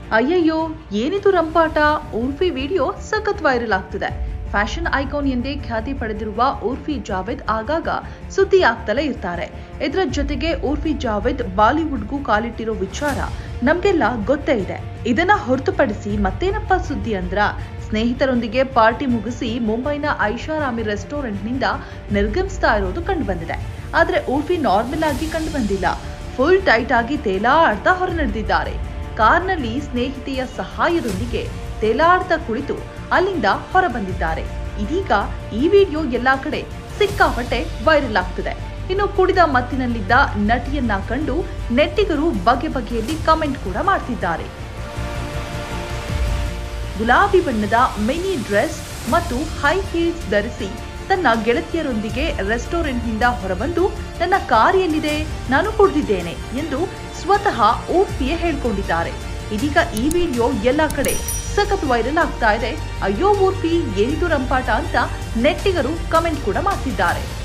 ಅಯ್ಯಯ್ಯೋ ಏನಿದು ರಂಪಾಟ ಉರ್ಫಿ ವಿಡಿಯೋ ಸಖತ್ ವೈರಲ್ ಆಗ್ತಿದೆ ಫ್ಯಾಷನ್ ಐಕಾನ್ ಎಂದೇ ಖ್ಯಾತಿ ಪಡೆದಿರುವ ಉರ್ಫಿ ಜಾವೇದ್ ಆಗಾಗ ಸುದ್ದಿ ಆಗ್ತಲೇ ಇರ್ತಾರೆ ಇದರ ಜೊತೆಗೆ ಉರ್ಫಿ ಜಾವೇದ್ ಬಾಲಿವುಡ್ಗೂ ಕಾಲಿಟ್ಟಿರೋ ವಿಚಾರ ನಮ್ಗೆಲ್ಲ ಗೊತ್ತೇ ಇದೆ ಇದನ್ನ ಹೊರತುಪಡಿಸಿ ಮತ್ತೇನಪ್ಪ ಸುದ್ದಿ ಅಂದ್ರ ಸ್ನೇಹಿತರೊಂದಿಗೆ ಪಾರ್ಟಿ ಮುಗಿಸಿ ಮುಂಬೈನ ಐಷಾರಾಮಿ ರೆಸ್ಟೋರೆಂಟ್ನಿಂದ ನಿರ್ಗಮಿಸ್ತಾ ಇರೋದು ಕಂಡುಬಂದಿದೆ ಆದ್ರೆ ಉರ್ಫಿ ನಾರ್ಮಲ್ ಆಗಿ ಕಂಡುಬಂದಿಲ್ಲ ಫುಲ್ ಟೈಟ್ ಆಗಿ ತೇಲಾಡ್ತಾ ಹೊರ ನಡೆದಿದ್ದಾರೆ ಕಾರ್ನಲ್ಲಿ ಸ್ನೇಹಿತೆಯ ಸಹಾಯದೊಂದಿಗೆ ತೇಲಾಡ್ತಾ ಕುಳಿತು ಅಲ್ಲಿಂದ ಹೊರಬಂದಿದ್ದಾರೆ ಇದೀಗ ಈ ವಿಡಿಯೋ ಎಲ್ಲಾ ಕಡೆ ಸಿಕ್ಕಾಪಟ್ಟೆ ವೈರಲ್ ಆಗ್ತಿದೆ ಇನ್ನು ಕುಡಿದ ಮತ್ತಿನಲ್ಲಿದ್ದ ನಟಿಯನ್ನ ಕಂಡು ನೆಟ್ಟಿಗರು ಬಗೆ ಬಗೆಯಲ್ಲಿ ಕಮೆಂಟ್ ಕೂಡ ಮಾಡ್ತಿದ್ದಾರೆ ಗುಲಾಬಿ ಬಣ್ಣದ ಮಿನಿ ಡ್ರೆಸ್ ಮತ್ತು ಹೈ ಹೀಲ್ಸ್ ಧರಿಸಿ ತನ್ನ ಗೆಳತಿಯರೊಂದಿಗೆ ರೆಸ್ಟೋರೆಂಟ್ನಿಂದ ಹೊರಬಂದು ನನ್ನ ಕಾರ್ ಎಲ್ಲಿದೆ ನಾನು ಕುಡಿದಿದ್ದೇನೆ ಎಂದು ಸ್ವತಃ ಊರ್ಫಿಯೇ ಹೇಳ್ಕೊಂಡಿದ್ದಾರೆ ಇದೀಗ ಈ ವಿಡಿಯೋ ಎಲ್ಲಾ ಕಡೆ ಸಖತ್ ವೈರಲ್ ಆಗ್ತಾ ಇದೆ ಅಯ್ಯೋ ಊರ್ಫಿ ಏನಿದು ರಂಪಾಟ ಅಂತ ನೆಟ್ಟಿಗರು ಕಮೆಂಟ್ ಕೂಡ ಮಾಡ್ತಿದ್ದಾರೆ